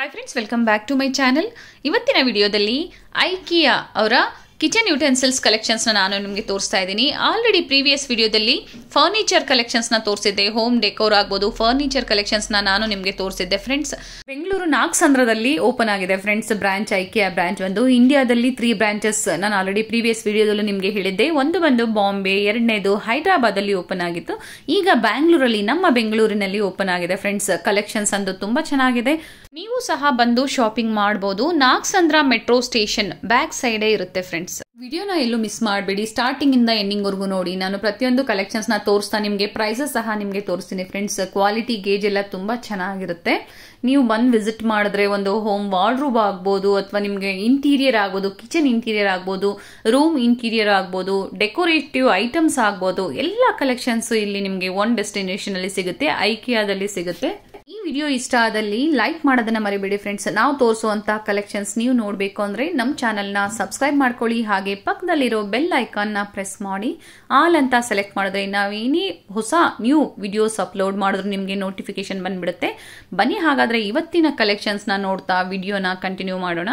hi friends welcome back to my channel ಇವತ್ತಿನ ವಿಡಿಯೋದಲ್ಲಿ IKEA ಅವರ ಕಿಚನ್ ಯುಟೆನ್ಸಿಲ್ಸ್ ಕಲೆಕ್ಷನ್ಸ್ನ ನಾನು ನಿಮಗೆ ತೋರಿಸ್ತಾ ಇದ್ದೀನಿ ಆಲ್ರೆಡಿ ಪ್ರೀವಿಯಸ್ ವಿಡಿಯೋದಲ್ಲಿ ಫರ್ನಿಚರ್ ಕಲೆಕ್ಷನ್ಸ್ನ ತೋರಿಸಿದ್ದೆ ಹೋಮ್ ಡೆಕೋರ್ ಆಗ್ಬೋದು ಫರ್ನಿಚರ್ ಕಲೆಕ್ಷನ್ಸ್ನ ನಾನು ನಿಮಗೆ ತೋರಿಸಿದ್ದೆ ಫ್ರೆಂಡ್ಸ್ ಬೆಂಗಳೂರು ನಾಗಸಂದ್ರದಲ್ಲಿ ಓಪನ್ ಆಗಿದೆ ಫ್ರೆಂಡ್ಸ್ ಬ್ರಾಂಚ್ ಐಕಿಯಾ ಬ್ರಾಂಚ್ ಒಂದು ಇಂಡಿಯಾದಲ್ಲಿ ತ್ರೀ ಬ್ರಾಂಚಸ್ ನಾನು ಆಲ್ರೆಡಿ ಪ್ರೀವಿಯಸ್ ವಿಡಿಯೋದಲ್ಲೂ ನಿಮಗೆ ಹೇಳಿದ್ದೆ ಒಂದು ಬಂದು ಬಾಂಬೆ ಎರಡನೇದು ಹೈದರಾಬಾದಲ್ಲಿ ಓಪನ್ ಆಗಿತ್ತು ಈಗ ಬ್ಯಾಂಗ್ಳೂರಲ್ಲಿ ನಮ್ಮ ಬೆಂಗಳೂರಿನಲ್ಲಿ ಓಪನ್ ಆಗಿದೆ ಫ್ರೆಂಡ್ಸ್ ಕಲೆಕ್ಷನ್ಸ್ ಅಂದು ತುಂಬಾ ಚೆನ್ನಾಗಿದೆ ನೀವು ಸಹ ಬಂದು ಶಾಪಿಂಗ್ ಮಾಡಬಹುದು ನಾಗಸಂದ್ರ ಮೆಟ್ರೋ ಸ್ಟೇಷನ್ ಬ್ಯಾಕ್ ಸೈಡೇ ಇರುತ್ತೆ ಫ್ರೆಂಡ್ಸ್ ವಿಡಿಯೋನ ಎಲ್ಲೂ ಮಿಸ್ ಮಾಡಬೇಡಿ ಸ್ಟಾರ್ಟಿಂಗ್ ಇಂದ ಎಂಡಿಂಗ್ ವರ್ಗು ನೋಡಿ ನಾನು ಪ್ರತಿಯೊಂದು ಕಲೆಕ್ಷನ್ಸ್ ನ ತೋರಿಸ್ತಾ ನಿಮಗೆ ಪ್ರೈಸಸ್ ಸಹ ನಿಮಗೆ ತೋರಿಸ್ತೀನಿ ಫ್ರೆಂಡ್ಸ್ ಕ್ವಾಲಿಟಿ ಗೇಜ್ ಎಲ್ಲ ತುಂಬಾ ಚೆನ್ನಾಗಿರುತ್ತೆ ನೀವು ಬಂದು ವಿಸಿಟ್ ಮಾಡಿದ್ರೆ ಒಂದು ಹೋಮ್ ವಾರ್ಡ್ರೂಬ್ ಆಗ್ಬೋದು ಅಥವಾ ನಿಮಗೆ ಇಂಟೀರಿಯರ್ ಆಗ್ಬೋದು ಕಿಚನ್ ಇಂಟೀರಿಯರ್ ಆಗ್ಬೋದು ರೂಮ್ ಇಂಟೀರಿಯರ್ ಆಗ್ಬೋದು ಡೆಕೋರೇಟಿವ್ ಐಟಮ್ಸ್ ಆಗ್ಬೋದು ಎಲ್ಲ ಕಲೆಕ್ಷನ್ಸ್ ಇಲ್ಲಿ ನಿಮಗೆ ಒನ್ ಡೆಸ್ಟಿನೇಷನ್ ಅಲ್ಲಿ ಸಿಗುತ್ತೆ ಐಕಿಯಾದಲ್ಲಿ ಸಿಗುತ್ತೆ ಈ ವಿಡಿಯೋ ಇಷ್ಟ ಆದಲ್ಲಿ ಲೈಕ್ ಮಾಡೋದನ್ನ ಮರಿಬೇಡಿ ಫ್ರೆಂಡ್ಸ್ ನಾವು ತೋರಿಸುವಂತಹ ಕಲೆಕ್ಷನ್ಸ್ ನೀವು ನೋಡಬೇಕು ಅಂದ್ರೆ ನಮ್ಮ ಚಾನಲ್ನ ಸಬ್ಸ್ಕ್ರೈಬ್ ಮಾಡ್ಕೊಳ್ಳಿ ಹಾಗೆ ಪಕ್ಕದಲ್ಲಿರೋ ಬೆಲ್ ಐಕಾನ್ನ ಪ್ರೆಸ್ ಮಾಡಿ ಆಲ್ ಅಂತ ಸೆಲೆಕ್ಟ್ ಮಾಡಿದ್ರೆ ನಾವೇನೇ ಹೊಸ ನ್ಯೂ ವಿಡಿಯೋಸ್ ಅಪ್ಲೋಡ್ ಮಾಡಿದ್ರು ನಿಮಗೆ ನೋಟಿಫಿಕೇಶನ್ ಬಂದ್ಬಿಡುತ್ತೆ ಬನ್ನಿ ಹಾಗಾದ್ರೆ ಇವತ್ತಿನ ಕಲೆಕ್ಷನ್ಸ್ನ ನೋಡ್ತಾ ವಿಡಿಯೋನ ಕಂಟಿನ್ಯೂ ಮಾಡೋಣ